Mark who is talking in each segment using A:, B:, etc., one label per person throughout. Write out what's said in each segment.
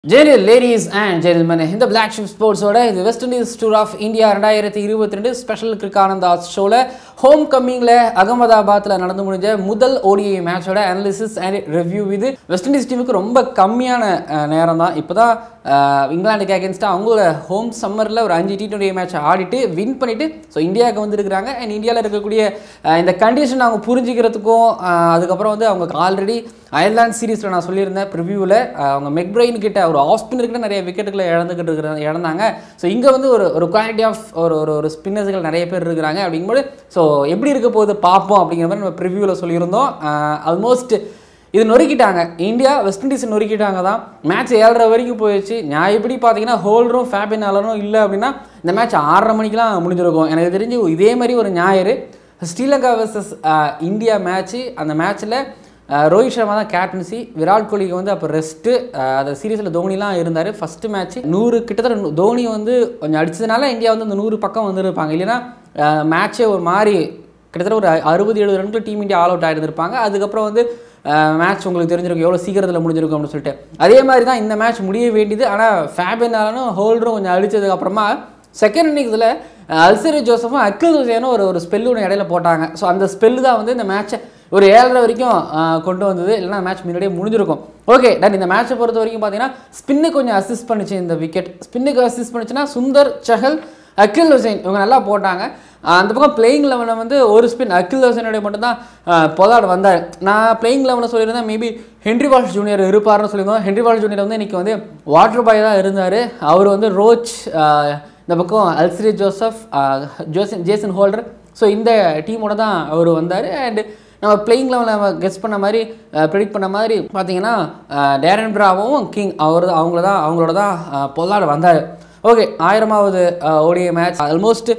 A: Jenny ladies and gentlemen இந்த black sheep ஸ்போர்ட்ஸோட இது West Indies tour of India ரெண்டாயிரத்தி இருபத்தி ரெண்டு ஸ்பெஷல் கிரிக்கானந்தா ஷோவில் ஹோம் கம்மிங்கில் அகமதாபாத்தில் நடந்து முடிஞ்ச முதல் ஓடிஐ மேட்சோட அனாலிசிஸ் அண்ட் ரிவ்யூ இது வெஸ்ட் இண்டீஸ் டீமுக்கு ரொம்ப கம்மியான நேரம் தான் இப்போ தான் இங்கிலாந்துக்கு அகேன்ஸ்டாக அவங்களோட ஹோம் சம்மரில் ஒரு அஞ்சு டி டுவெண்ட்டி மேட்ச் ஆடிட்டு வின் பண்ணிவிட்டு ஸோ இந்தியாவுக்கு வந்திருக்கிறாங்க அண்ட் இந்தியாவில் இருக்கக்கூடிய அஹ், இந்த கண்டிஷன் அவங்க புரிஞ்சுக்கிறதுக்கும் அஹ், அதுக்கப்புறம் வந்து அவங்க ஆல்ரெடி அயர்லாந்து சீரீஸில் நான் சொல்லியிருந்தேன் ப்ரிவியூவில் அவங்க மெக்பிரைன் கிட்ட ஒரு ஆஃப் ஸ்பின்னர் கிட்ட நிறைய விக்கெட்டுகளை இழந்துக்கிட்டு இருக்கிற இழந்தாங்க ஸோ இங்கே வந்து ஒரு ஒரு குவாலிட்டி ஆஃப் ஒரு ஒரு ஒரு ஸ்பின்னர்ஸ்கள் நிறைய பேர் இருக்கிறாங்க அப்படிங்கும்போது ஸோ எப்படி இருக்க போகுது பார்ப்போம் அப்படிங்கிற மாதிரி நம்ம ப்ரிவியூவில் சொல்லியிருந்தோம் ஆல்மோஸ்ட் இது நொறுக்கிட்டாங்க இந்தியா வெஸ்ட் இண்டீஸ் நொறுக்கிட்டாங்க தான் மேட்ச் ஏழரை வரைக்கும் போயிடுச்சு நான் எப்படி பார்த்தீங்கன்னா ஹோல்டரும் ஃபேபின் அலரும் இல்லை அப்படின்னா இந்த மேட்ச் ஆறரை மணிக்கெலாம் முடிஞ்சிருக்கும் எனக்கு தெரிஞ்சு இதே மாதிரி ஒரு ஞாயிறு ஸ்ரீலங்கா வர்சஸ் இந்தியா மேட்ச்சு அந்த மேட்ச்சில் ரோஹித் சர்மா தான் கேப்டன்சி விராட் கோலிக்கு வந்து அப்போ ரெஸ்ட்டு அந்த சீரீஸில் தோனிலாம் இருந்தார் ஃபஸ்ட்டு மேட்ச் நூறு கிட்டத்தட்ட நூ- தோனி வந்து கொஞ்சம் அடிச்சதுனால இந்தியா வந்து அந்த நூறு பக்கம் வந்திருப்பாங்க இல்லைன்னா மேட்ச்சே ஒரு மாதிரி கிட்டத்தட்ட ஒரு அறுபது எழுபது ரன்கள் டீம் இந்தியா ஆல் அவுட் ஆகிருந்திருப்பாங்க அதுக்கப்புறம் வந்து மேட்ச் உங்களுக்கு தெரிஞ்சிருக்கும் எவ்வளோ சீக்கிரத்தில் முடிஞ்சிருக்கும் அப்படின்னு சொல்லிட்டு அதே மாதிரி தான் இந்த மேட்ச் முடிய வேண்டியது ஆனால் ஃபேபினாலும் ஹோல்டரும் கொஞ்சம் அடிச்சதுக்கு அப்புறமா செகண்ட் இன்னிங்ஸில் அல்சரி ஜோசஃபும் அக்கில் ஹுசேனும் ஒரு ஒரு ஸ்பெல்லு ஒன்று இடையில போட்டாங்க ஸோ அந்த ஸ்பெல்லு தான் வந்து இந்த மேட்ச்சை ஒரு ஏழரை வரைக்கும் அஹ், கொண்டு வந்தது இல்லைனா மேட்ச் முன்னாடியே முடிஞ்சிருக்கும் ஓகே டன் இந்த மேட்ச்சை பொறுத்த வரைக்கும் பார்த்தீங்கன்னா ஸ்பின்னு கொஞ்சம் அசிஸ்ட் பண்ணுச்சு இந்த விக்கெட் ஸ்பின்னுக்கு அசிஸ்ட் பண்ணுச்சுன்னா சுந்தர் சஹல் அக்கில் ஹுசைன் இவங்க நல்லா போட்டாங்க அஹ், அந்த பக்கம் பிளேயிங் லெவலில் வந்து ஒரு ஸ்பின் அக்கில் ஹுசைனுடைய மட்டும்தான் பொதாட் வந்தார் நான் பிளேயிங் லெவலில் சொல்லியிருந்தேன் மேபி ஹென்ரி வால்ஸ் ஜூனியர் இருப்பார்னு சொல்லியிருந்தோம் ஹென்ரி வால்ஸ் ஜூனியர் வந்து இன்றைக்கி வந்து வாட்டர் பாய் தான் இருந்தார் அவர் வந்து ரோச் அஹ், இந்த பக்கம் அல்ஸ்ரி ஜோசப் அஹ், ஜோசன் ஜேசன் ஹோல்டர் ஸோ இந்த டீமோட தான் அவர் வந்தார் அண்ட் நம்ம பிளேயிங் லெவலில் நம்ம கெஸ் பண்ண மாதிரி ப்ரெடிக்ட் பண்ண மாதிரி பார்த்தீங்கன்னா டேரன் பிராவும் கிங் அவர் அவங்கள தான் அவங்களோட தான் பொல்லாட வந்தார் ஓகே ஆயிரமாவது ஓடிஐ மேட்ச் ஆல்மோஸ்ட்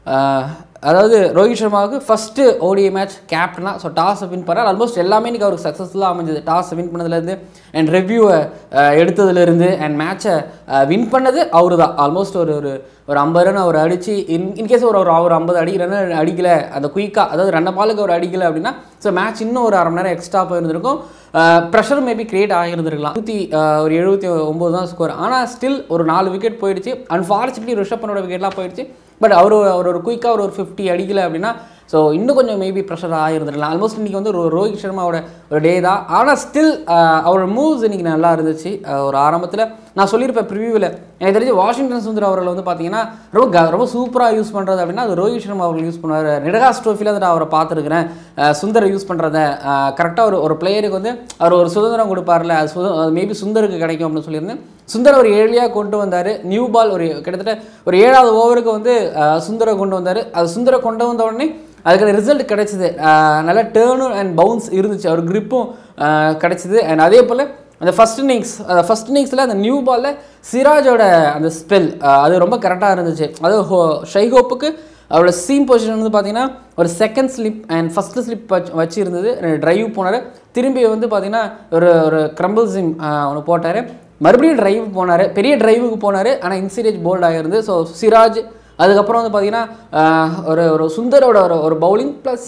A: அதாவது ரோஹித் சர்மாவுக்கு ஃபஸ்ட்டு ஓடிஐ மேட்ச் கேப்டனாக ஸோ டாஸை வின் பண்ணார் ஆல்மோஸ்ட் எல்லாமே இன்றைக்கி அவருக்கு சக்ஸஸ்ஃபுல்லாக அமைஞ்சது டாஸை வின் பண்ணதுலேருந்து அண்ட் ரிவ்யூவை எடுத்ததுலேருந்து அண்ட் மேட்சை வின் பண்ணது அவரு தான் ஆல்மோஸ்ட் ஒரு ஒரு ஒரு ஐம்பது ரன் அவர் அடித்து இன் இன்கேஸ் ஒரு ஒரு அவர் ஐம்பது அடி ரன் அடிக்கலை அந்த குயிக்காக அதாவது ரெண்டு பாலுக்கு அவர் அடிக்கலை அப்படின்னா ஸோ மேட்ச் இன்னும் ஒரு அரை மணி நேரம் எக்ஸ்ட்ரா போயிருந்திருக்கும் ப்ரெஷர் மேபி கிரியேட் ஆகியிருந்திருக்கலாம் நூற்றி ஒரு எழுபத்தி ஒம்பது தான் ஸ்கோர் ஆனால் ஸ்டில் ஒரு நாலு விக்கெட் போயிடுச்சு அன்ஃபார்ச்சுனேட்லி ரிஷப் பண்ணோட விக்கெட்லாம் போயிடுச்சு பட் அவர் அவர் ஒரு குயிக்காக ஒரு ஒரு ஃபிஃப்டி அடிக்கலை அப்படின்னா ஸோ இன்னும் கொஞ்சம் மேபி ப்ரெஷர் ஆகிருந்துருக்கலாம் ஆல்மோஸ்ட் இன்றைக்கி வந்து ஒரு ரோஹித் சர்மாவோட ஒரு டே தான் ஆனால் ஸ்டில் அவரோட மூவ்ஸ் இன்றைக்கி நல்லா இருந்துச்சு அஹ் ஒரு ஆரம்பத்தில் நான் சொல்லியிருப்பேன் ப்ரிவியூவில் எனக்கு தெரிஞ்சு வாஷிங்டன் சுந்தர் அவர்கள் வந்து பார்த்தீங்கன்னா ரொம்ப க ரொம்ப சூப்பராக யூஸ் பண்ணுறது அப்படின்னா அது ரோஹித் சர்மா அவர்கள் யூஸ் பண்ணுவார் நிடகாஸ் ட்ரோஃபியில் வந்து நான் அவரை பார்த்துருக்கிறேன் சுந்தரை யூஸ் பண்ணுறத கரெக்டாக ஒரு ஒரு பிளேயருக்கு வந்து அவர் ஒரு சுதந்திரம் கொடுப்பார்ல அது சுத மேபி சுந்தருக்கு கிடைக்கும் அப்படின்னு சொல்லியிருந்தேன் சுந்தர் ஒரு ஏழியாக கொண்டு வந்தார் நியூ பால் ஒரு கிட்டத்தட்ட ஒரு ஏழாவது ஓவருக்கு வந்து அஹ், சுந்தரை கொண்டு வந்தார் அது சுந்தரை கொண்டு வந்த உடனே அதுக்கான ரிசல்ட் கிடைச்சிது நல்ல டேர்னும் அண்ட் பவுன்ஸ் இருந்துச்சு அவர் gripும் கிடைச்சிது அண்ட் அதே போல் அந்த ஃபஸ்ட் இன்னிங்ஸ் அந்த ஃபஸ்ட் இன்னிங்ஸில் அந்த நியூ பாலில் சிராஜோட அந்த ஸ்பெல் அது ரொம்ப கரெக்டாக இருந்துச்சு அது ஹோ ஷைஹோப்புக்கு அவரோட சீம் பொசிஷன் வந்து பார்த்தீங்கன்னா ஒரு second slip and first slip வச்சு வச்சு இருந்தது ட்ரைவ் போனார் திரும்பி வந்து பார்த்தீங்கன்னா ஒரு ஒரு கிரம்பிள் சிம் ஒன்று போட்டார் மறுபடியும் டிரைவ் போனார் பெரிய டிரைவுக்கு போனார் ஆனால் இன்சீரியேஜ் போல்ட் ஆகிருந்து ஸோ சிராஜ் அதுக்கப்புறம் வந்து பார்த்தீங்கன்னா ஆஹ், ஒரு ஒரு சுந்தரோட ஒரு ஒரு பவுலிங் ப்ளஸ்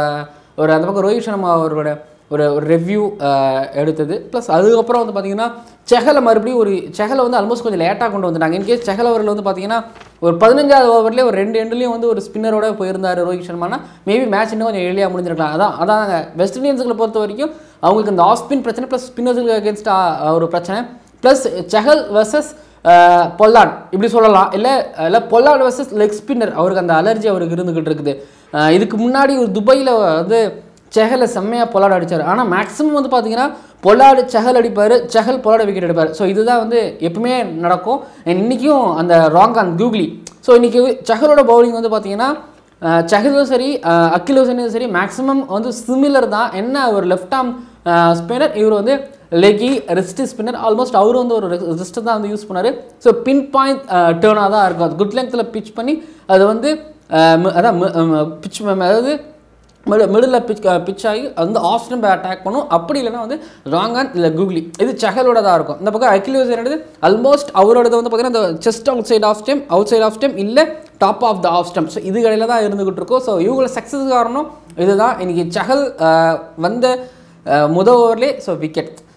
A: ஒரு அந்த பக்கம் ரோஹித் சர்மா அவரோட ஒரு ஒரு ரிவ்யூ எடுத்தது ப்ளஸ் அதுக்கப்புறம் வந்து பார்த்தீங்கன்னா செஹலை மறுபடியும் ஒரு செஹலை வந்து ஆல்மோஸ்ட் கொஞ்சம் லேட்டாக கொண்டு வந்துட்டாங்க இன்கேஸ் செஹல் அவர்கள் வந்து பார்த்தீங்கன்னா ஒரு பதினஞ்சாவது ஓவர்லேயே ஒரு ரெண்டு எண்ட்லேயும் வந்து ஒரு ஸ்பின்னரோட போயிருந்தார் ரோஹித் சர்மானா மேபி மேட்ச் இன்னும் கொஞ்சம் எளியாக முடிஞ்சிருக்கலாம் அதான் அதான் வெஸ்ட் இண்டியன்ஸுகளை பொறுத்த வரைக்கும் அவங்களுக்கு இந்த ஆஃப் ஸ்பின் பிரச்சனை ப்ளஸ் ஸ்பின்னர்ஸுக்கு அகேன்ஸ்டாக ஒரு பிரச்சனை ப்ளஸ் செஹல் வர்சஸ் பொல்லாட் இப்படி சொல்லலாம் இல்லை இல்லை பொல்லாட் வர்சஸ் லெக் ஸ்பின்னர் அவருக்கு அந்த அலர்ஜி அவருக்கு இருந்துக்கிட்டு இருக்குது அஹ் இதுக்கு முன்னாடி ஒரு துபாயில் வந்து செஹலை செம்மையாக பொல்லாட் அடிச்சார் ஆனால் மேக்ஸிமம் வந்து பார்த்தீங்கன்னா பொல்லாடு செஹல் அடிப்பார் செஹல் பொல்லாட விக்கெட் எடுப்பார் ஸோ இதுதான் வந்து எப்பவுமே நடக்கும் And இன்னைக்கும் அந்த ராங் ஆன் கூகுளி ஸோ இன்றைக்கி செஹலோட பவுலிங் வந்து பார்த்தீங்கன்னா அஹ் சஹிலும் சரி அஹ் அகில் ஹுசைனும் சரி மேக்ஸிமம் வந்து சிமிலர் தான் என்ன ஒரு லெஃப்ட் ஆர்ம் ஸ்பின்னர் இவர் வந்து லெகி ரெஸ்ட் ஸ்பின்னர் ஆல்மோஸ்ட் அவர் வந்து ஒரு ரெஸ்ட் தான் வந்து யூஸ் பண்ணார் ஸோ பின் பாயிண்ட் டேர்னாக தான் இருக்கும் அது குட் லெங்த்தில் பிச் பண்ணி அது வந்து அஹ் மி- அதான் பிச் அதாவது மிடு மிடில் பிச் பிச் ஆகி அது வந்து ஆஃப் ஸ்டம்ப் அட்டாக் பண்ணும் அப்படி இல்லைன்னா வந்து ராங்கான் இல்லை கூகுளி இது சஹலோட தான் இருக்கும் இந்த பக்கம் அகில் ஹுசைனோடது ஆல்மோஸ்ட் அவரோடது வந்து பார்த்தீங்கன்னா இந்த chest outside off stump outside off stump இல்லை top of the off stump so இது கடையில் தான் இருந்துகிட்டு இருக்கும் ஸோ இவங்களோட சக்ஸஸ் காரணம் இதுதான் இன்னைக்கு சஹல் அஹ், வந்த அஹ், முத ஓவர்லேயே so wicket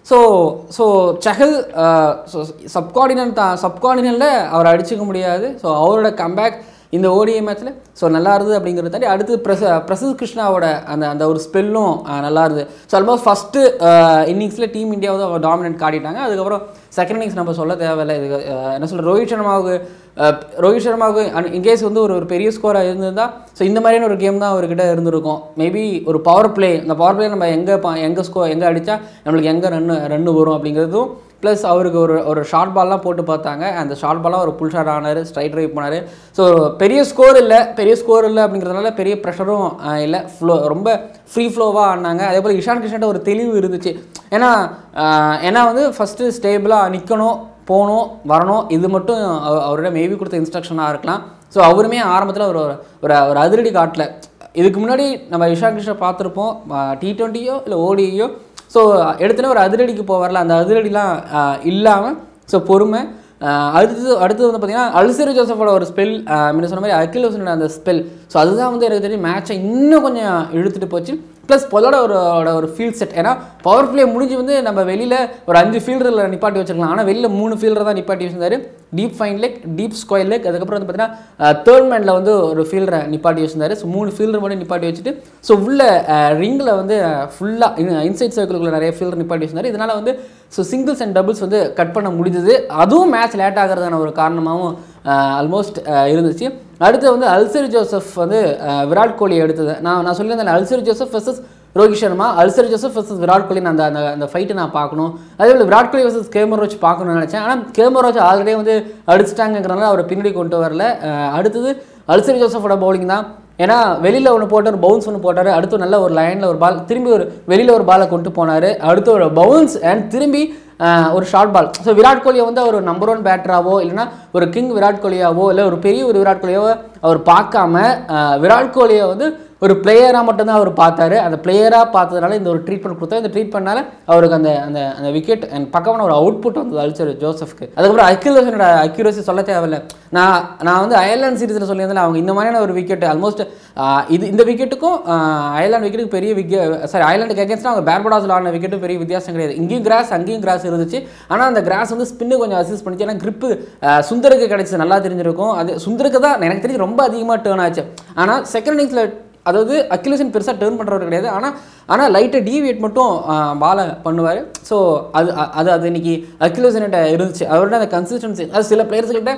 A: so so Chahal so சப்கார்டினல் தான் சப்கார்டினலில் அவர் அடிச்சுக்க முடியாது ஸோ அவரோட கம்பேக் இந்த ஓடிஐ மேட்ச்சில் ஸோ நல்லா இருந்தது அப்படிங்கிறத தாண்டி அடுத்து பிரச பிரசித் கிருஷ்ணாவோட அந்த அந்த ஒரு ஸ்பெல்லும் நல்லா இருந்தது ஸோ ஆல்மோஸ்ட் ஃபஸ்ட்டு இன்னிங்ஸில் டீம் இந்தியாவை அவர் டாமினன்ட் காட்டிட்டாங்க அதுக்கப்புறம் செகண்ட் இன்னிங்ஸ் நம்ம சொல்ல தேவையில்லை இது அஹ், என்ன சொல்ற ரோஹித் சர்மாவுக்கு அஹ், ரோஹித் சர்மாவுக்கு இன்கேஸ் வந்து ஒரு ஒரு பெரிய ஸ்கோராக இருந்திருந்தா ஸோ இந்த மாதிரியான ஒரு கேம் தான் அவர்கிட்ட இருந்திருக்கும் மேபி ஒரு பவர் பிளே இந்த பவர் பிளே நம்ம எங்கே எங்கே ஸ்கோ எங்கே அடித்தா நம்மளுக்கு எங்கே ரன்னு ரன்னு வரும் அப்படிங்கிறதும் ப்ளஸ் அவருக்கு ஒரு ஒரு ஷார்ட் பால்லாம் போட்டு பார்த்தாங்க அந்த ஷார்ட் பால்லாம் ஒரு புல் ஷாட் ஆனார் ஸ்ட்ரைட் ட்ரைவ் பண்ணார் ஸோ பெரிய ஸ்கோர் இல்லை பெரிய ஸ்கோர் இல்லை அப்படிங்கிறதுனால பெரிய ப்ரெஷரும் இல்லை ஃப்ளோ ரொம்ப ஃப்ரீ ஃப்ளோவாக ஆடினாங்க அதே போல் இஷான் கிருஷ்ணன் ஒரு தெளிவு இருந்துச்சு ஏன்னா ஆஹ், ஏன்னா வந்து ஃபஸ்ட்டு ஸ்டேபிளாக நிற்கணும் போகணும் வரணும் இது மட்டும் அவ- அவரோட மேபி கொடுத்த இன்ஸ்ட்ரக்ஷனாக இருக்கலாம் ஸோ அவருமே ஆரம்பத்தில் ஒரு ஒரு ஒரு அதிரடி காட்டல இதுக்கு முன்னாடி நம்ம இஷான் கிருஷ்ணன் பார்த்துருப்போம் டி டுவெண்ட்டியோ இல்லை ஓடியோ ஸோ எடுத்துன ஒரு அதிரடிக்கு போவார்ல அந்த அதிரடிலாம் இல்லாமல் ஸோ பொறுமை ஆஹ் அடுத்தது அடுத்தது வந்து பார்த்தீங்கன்னா அல்சரி ஜோசஃபோட ஒரு ஸ்பெல் முன்ன சொன்ன மாதிரி அகில் ஹுசனோட அந்த ஸ்பெல் ஸோ அதுதான் வந்து எனக்கு தெரியும் மேட்சை இன்னும் கொஞ்சம் இழுத்துட்டு போச்சு ப்ளஸ் பொல்லோட ஒரு ஒரு- ஒரு ஃபீல்ட் செட் ஏன்னா பவர் பிளே முடிஞ்சு வந்து நம்ம வெளியில் ஒரு அஞ்சு ஃபீல்டரில் நிப்பாட்டி வச்சிருக்கலாம் ஆனால் வெளியில் மூணு ஃபீல்டர் தான் நிப்பாட்டி வச்சிருந்தாரு deep fine leg deep square leg அதுக்கப்புறம் வந்து பார்த்தீங்கன்னா தேர்ட் மேனில் வந்து ஒரு ஃபீல்டரை நிப்பாட்டி வச்சிருந்தாரு ஸோ மூணு ஃபீல்டர் மட்டும் நிப்பாட்டி வச்சுட்டு ஸோ உள்ள ரிங்கில் வந்து ஃபுல்லாக இன்சைட் சர்க்கிளுக்குள்ள நிறைய ஃபீல்டர் நிப்பாட்டி வச்சிருந்தாரு இதனால் வந்து ஸோ சிங்கிள்ஸ் அண்ட் டபுள்ஸ் வந்து கட் பண்ண முடிஞ்சது அதுவும் மேட்ச் லேட் ஆகிறதான ஒரு காரணமாகவும் ஆல்மோஸ்ட் இருந்துச்சு அடுத்து வந்து அல்சரி ஜோசப் வந்து அஹ், விராட் கோலி எடுத்தது நான் நான் சொல்லியிருந்தேன் Alzarri Joseph versus Rohit Sharma Alzarri Joseph versus Virat Kohli அந்த அந்த அந்த ஃபைட்டை நான் பார்க்கணும் அதே போல் Virat Kohli versus Kemar Roach பார்க்கணும்னு நினச்சேன் ஆனால் கேமர் ரோச் ஆல்ரெடி வந்து அடிச்சிட்டாங்கிறனால அவரை பின்னாடி கொண்டு வரல அஹ், அடுத்தது அல்சரி ஜோசஃபோட பவுலிங் தான் ஏன்னா வெளியில் ஒன்று போட்டார் பவுன்ஸ் ஒன்று போட்டார் அடுத்து நல்ல ஒரு லைனில் ஒரு பால் திரும்பி ஒரு வெளியில் ஒரு பாலை கொண்டு போனார் அடுத்து ஒரு பவுன்ஸ் அண்ட் திரும்பி ஆஹ், ஒரு ஷார்ட் பால் ஸோ விராட் கோலியை வந்து அவர் நம்பர் ஒன் பேட்டராவோ இல்லைன்னா ஒரு கிங் விராட் கோலியாவோ இல்லை ஒரு பெரிய ஒரு விராட் கோலியாவோ அவர் பார்க்காம ஆஹ், விராட் கோலியை வந்து ஒரு பிளேயராக மட்டும்தான் அவர் பார்த்தாரு அந்த பிளேயராக பார்த்ததுனால இந்த ஒரு ட்ரீட்மெண்ட் கொடுத்தாரு இந்த ட்ரீட்மெண்ட்னால அவருக்கு அந்த அந்த அந்த விக்கெட் அண்ட் பக்கமான ஒரு அவுட்புட் வந்தது அல்சர் ஜோசப்க்கு அதுக்கப்புறம் அக்யூரேஷனோட அக்யூரேசி சொல்ல தேவையில்ல நான் நான் வந்து அயர்லாந்து சீரீஸில் சொல்லியிருந்தேன் அவங்க இந்த மாதிரியான ஒரு விக்கெட் ஆல்மோஸ்ட் இது இந்த விக்கெட்டுக்கும் அயர்லாந்து விக்கெட்டுக்கு பெரிய விக்கெட் சாரி அயர்லாண்டுக்கு அகேன்ஸ்டாக அவங்க பேர்படாஸில் ஆடின விக்கெட்டும் பெரிய வித்தியாசம் கிடையாது இங்கேயும் கிராஸ் அங்கேயும் கிராஸ் இருந்துச்சு ஆனால் அந்த கிராஸ் வந்து ஸ்பின்னு கொஞ்சம் அசிஸ்ட் பண்ணிச்சு ஏன்னா grip சுந்தருக்கு கிடைச்சது நல்லா தெரிஞ்சிருக்கும் அது சுந்தருக்கு தான் எனக்கு தெரிஞ்சு ரொம்ப அதிகமாக டேர்ன் ஆச்சு ஆனால் செகண்ட் இன்னிங்ஸில் அதாவது அக்யூலேஷன் பெருசாக டேர்ன் பண்ணுறவர் கிடையாது ஆனால் ஆனால் லைட்டை டீவியேட் மட்டும் பாலை பண்ணுவார் ஸோ அது அ- அது அது இன்னைக்கு அக்யூலேஷன்கிட்ட இருந்துச்சு அவரோட அந்த கன்சிஸ்டன்சி அது சில பிளேயர்ஸ்கிட்ட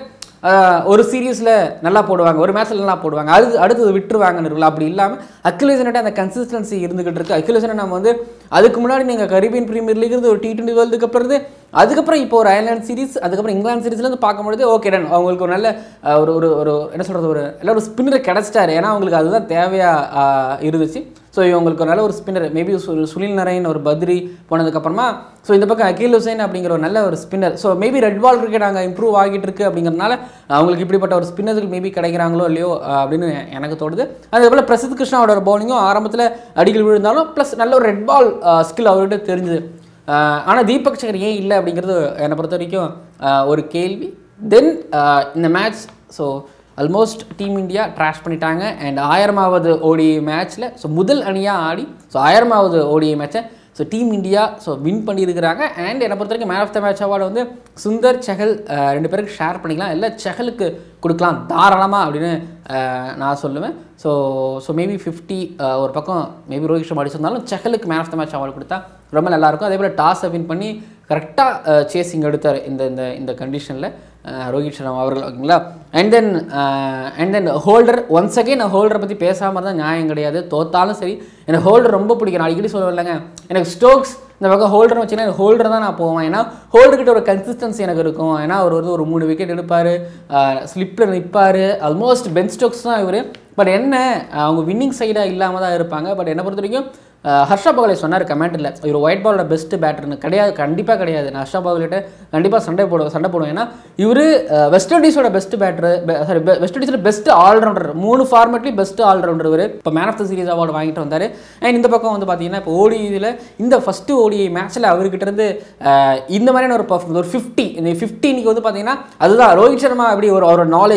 A: ஒரு சீரியஸில் நல்லா போடுவாங்க ஒரு மேட்ச்சில் நல்லா போடுவாங்க அது அடுத்தது விட்டுருவாங்கன்னு இருக்குல்ல அப்படி இல்லாமல் அக்யூலேஷன்கிட்ட அந்த கன்சிஸ்டன்சி இருந்துகிட்டு இருக்கு அக்யூலேஷனை நம்ம வந்து அதுக்கு முன்னாடி நீங்கள் கரீபியன் பிரீமியர் லீக் இருந்து ஒரு டி டுவெண்ட்டி வேர்ல்டு கப் இருந்து அதுக்கப்புறம் இப்போ ஒரு அயர்லாந்து சீரிஸ் அதுக்கப்புறம் இங்கிலாந்து சீரிஸ்லேருந்து பார்க்கும்பொழுது ஓகே டன் அவங்களுக்கு ஒரு நல்ல அஹ், ஒரு ஒரு ஒரு என்ன சொல்கிறது ஒரு நல்ல ஒரு ஸ்பின்னர் கிடச்சிட்டாரு ஏன்னா அவங்களுக்கு அதுதான் தேவையாக இருந்துச்சு ஸோ இவங்களுக்கு ஒரு நல்ல ஒரு ஸ்பின்னர் மேபி ஒரு சுனில் நரேன் ஒரு பத்ரி போனதுக்கப்புறமா ஸோ இந்த பக்கம் அகில் ஹுசைன் அப்படிங்கிற ஒரு நல்ல ஒரு spinner so maybe red ball cricket அங்கே இம்ப்ரூவ் ஆகிட்டு இருக்கு அப்படிங்கிறதுனால அவங்களுக்கு இப்படிப்பட்ட ஒரு ஸ்பின்னர்கள் மேபி கிடைக்கிறாங்களோ இல்லையோ அஹ், அப்படின்னு எனக்கு தோணுது அதே போல் பிரசித் கிருஷ்ணாவோட ஒரு பவுலிங்கும் ஆரம்பத்தில் அடிகள் விழுந்தாலும் ப்ளஸ் நல்ல ஒரு ரெட் பால் ஸ்கில் அவர்கிட்ட தெரிஞ்சுது ஆனால் தீபக் சகர் ஏன் இல்லை அப்படிங்கிறது என்னை பொறுத்த வரைக்கும் அஹ், ஒரு கேள்வி தென் இந்த match so almost team India thrash பண்ணிட்டாங்க அண்ட் ஆயிரமாவது ஓடிஐ மேட்ச்சில் ஸோ முதல் அணியாக ஆடி ஸோ ஆயிரமாவது ஓடிஐ மேட்ச்சை so team India so win பண்ணியிருக்கிறாங்க அண்ட் என்னை பொறுத்த வரைக்கும் man of the match award வந்து சுந்தர் செஹல் அஹ், ரெண்டு பேருக்கு ஷேர் பண்ணிக்கலாம் இல்லை செஹலுக்கு கொடுக்கலாம் தாராளமாக அப்படின்னு அஹ், நான் சொல்லுவேன் ஸோ ஸோ மேபி ஃபிஃப்டி ஒரு பக்கம் மேபி ரோஹித் சர்மா அடிச்சிருந்தாலும் செஹலுக்கு man of the match award கொடுத்தா ரொம்ப நல்லாயிருக்கும் அதே போல் டாஸை வின் பண்ணி கரெக்டாக சேசிங் எடுத்தார் இந்த இந்த இந்த கண்டிஷனில் ரோஹித் சர்மா அவர்கள் ஓகேங்களா and then and then Holder once again நான் ஹோல்டரை பற்றி பேசாமல் தான் நியாயம் கிடையாது தோத்தாலும் சரி எனக்கு ஹோல்டர் ரொம்ப பிடிக்கும் நான் அடிக்கடி சொல்லுவேன் இல்லைங்க எனக்கு ஸ்டோக்ஸ் இந்த பக்கம் ஹோல்டர் வச்சுன்னா எனக்கு ஹோல்டர் தான் நான் போவேன் ஏன்னா ஹோல்டர் கிட்ட ஒரு கன்சிஸ்டன்சி எனக்கு இருக்கும் ஏன்னா அவர் வந்து ஒரு மூணு விக்கெட் எடுப்பார் ஸ்லிப்பில் நிற்பார் ஆல்மோஸ்ட் பென் ஸ்டோக்ஸ் தான் இவர் பட் என்ன அவங்க வின்னிங் சைடாக இல்லாமல் தான் இருப்பாங்க பட் என்னை பொறுத்த வரைக்கும் அஹ், ஹர்ஷா பகலை சொன்னார் கமெண்ட்டில் இவர் ஒயிட் பாலோட பெஸ்ட் பேட்டர்னு கிடையாது கண்டிப்பாக கிடையாது நான் ஹர்ஷா பகல்கிட்ட கண்டிப்பாக சண்டை போடுவேன் சண்டை போடுவேன் ஏன்னா இவர் வெஸ்ட் இண்டீஸோட பெஸ்ட் பேட்டர் சாரி வெஸ்ட் இண்டீஸோட பெஸ்ட் ஆல்ரவுண்டர் மூணு ஃபார்மேட்லேயும் பெஸ்ட் ஆல்ரவுண்டர் இவர் இப்போ man of the series award வாங்கிட்டு வந்தார் அண்ட் இந்த பக்கம் வந்து பார்த்தீங்கன்னா இப்போ ஓடி இதில் இந்த ஃபஸ்ட்டு ஓடிஐ மேட்ச்சில் அவர்கிட்ட இருந்து அஹ், இந்த மாதிரியான ஒரு பர்ஃபார்மன்ஸ் ஒரு ஃபிஃப்டி இந்த ஃபிஃப்டி இன்னைக்கு வந்து பார்த்தீங்கன்னா அதுதான் ரோஹித் சர்மா அப்படி ஒரு அவரோட நாலேஜ்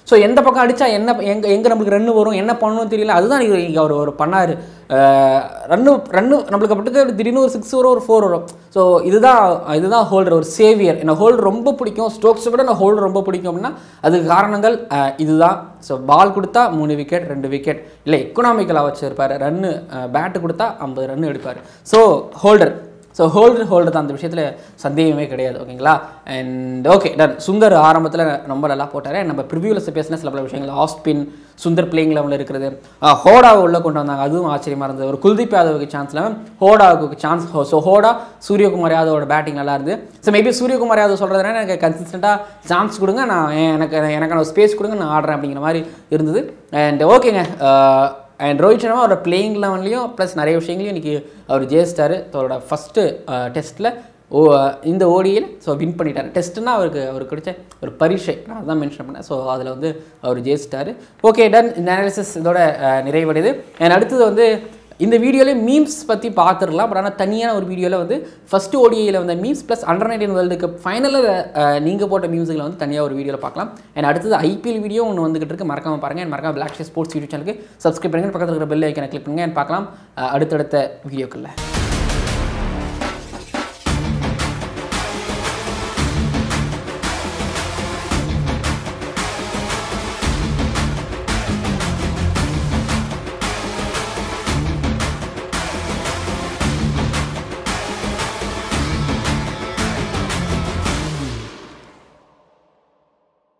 A: ஸோ எந்த பக்கம் அடித்தா என்ன எங்கே எங்கே நம்மளுக்கு ரன் வரும் என்ன பண்ணணும்னு தெரியல அதுதான் இது இங்கே அவர் ஒரு பண்ணார் ரன்னு ரன்னு நம்மளுக்கு பட்டுக்கு திடீர்னு ஒரு சிக்ஸ் வரும் ஒரு ஃபோர் வரும் ஸோ இதுதான் இதுதான் ஹோல்டர் ஒரு சேவியர் என்ன ஹோல்டர் ரொம்ப பிடிக்கும் ஸ்டோக்ஸை விட நான் ஹோல்டர் ரொம்ப பிடிக்கும் அப்படின்னா அதுக்கு காரணங்கள் அஹ், இதுதான் ஸோ பால் கொடுத்தா மூணு விக்கெட் ரெண்டு விக்கெட் இல்லை எக்கனாமிக்கலாக வச்சுருப்பார் ரன்னு பேட்டு கொடுத்தா ஐம்பது ரன் எடுப்பார் so Holder so Holder Holder தான் அந்த விஷயத்தில் சந்தேகமே கிடையாது ஓகேங்களா அண்ட் ஓகே டன் சுந்தர் ஆரம்பத்தில் ரொம்ப நல்லா போட்டார் நம்ம ப்ரிவியூவில் பேசின சில பல விஷயங்கள் ஆஃப் ஸ்பின் சுந்தர் பிளேயிங் லெவலில் இருக்கிறது அஹ், ஹோடாவை உள்ளே கொண்டு வந்தாங்க அதுவும் ஆச்சரியமாக இருந்தது ஒரு குல்தீப் யாதவுக்கு சான்ஸ் இல்லாமல் ஹோடாவுக்கு சான்ஸ் ஸோ ஹோடா சூரியகுமார் யாதவோட பேட்டிங் நல்லா இருந்து ஸோ மேபி சூரியகுமார் யாதவ் சொல்கிறதுனா எனக்கு கன்சிஸ்டண்ட்டாக சான்ஸ் கொடுங்க நான் எனக்கு எனக்கான ஸ்பேஸ் கொடுங்க நான் ஆடுறேன் அப்படிங்கிற மாதிரி இருந்தது அண்ட் ஓகேங்க அண்ட் ரோஹித் சர்மா அவரோட பிளேயிங் லெவன்லையும் ப்ளஸ் நிறைய விஷயங்களையும் இன்றைக்கி அவர் ஜெயிச்சிட்டாரு அவரோட ஃபஸ்ட்டு டெஸ்ட்டில் ஓ இந்த ஓடியில் ஸோ வின் பண்ணிட்டார் டெஸ்ட்டுனா அவருக்கு அவருக்கு கிடைச்ச ஒரு பரீட்சை நான் அதான் மென்ஷன் பண்ணேன் ஸோ அதில் வந்து அவர் ஜெயிச்சிட்டாரு ஓகே டன் இந்த அனாலிசிஸ் இதோட அஹ், நிறைவடையுது அண்ட் அடுத்தது வந்து இந்த வீடியோவில் மீம்ஸ் பற்றி பார்த்துடலாம் பட் ஆனால் தனியான ஒரு வீடியோவில் வந்து ஃபஸ்ட்டு ஓடிஐயில் வந்த memes plus under nineteen world cup ஃபைனலில் நீங்கள் போட்ட மியூசிக்கில் வந்து தனியாக ஒரு வீடியோவில் பார்க்கலாம் அண்ட் அடுத்தது ஐபிஎல் வீடியோ ஒன்று வந்துகிட்டு இருக்கு மறக்காம பாருங்கள் and மறக்காம பிளாக் ஸ்போர்ட்ஸ் யூடியூப் சேனலுக்கு சப்ஸ்கிரைப் பண்ணுங்கள் பக்கத்தில் இருக்கிற பெல் ஐக்கனை கிளிக் பண்ணுங்க and பார்க்கலாம் அஹ், அடுத்தடுத்த வீடியோக்களில்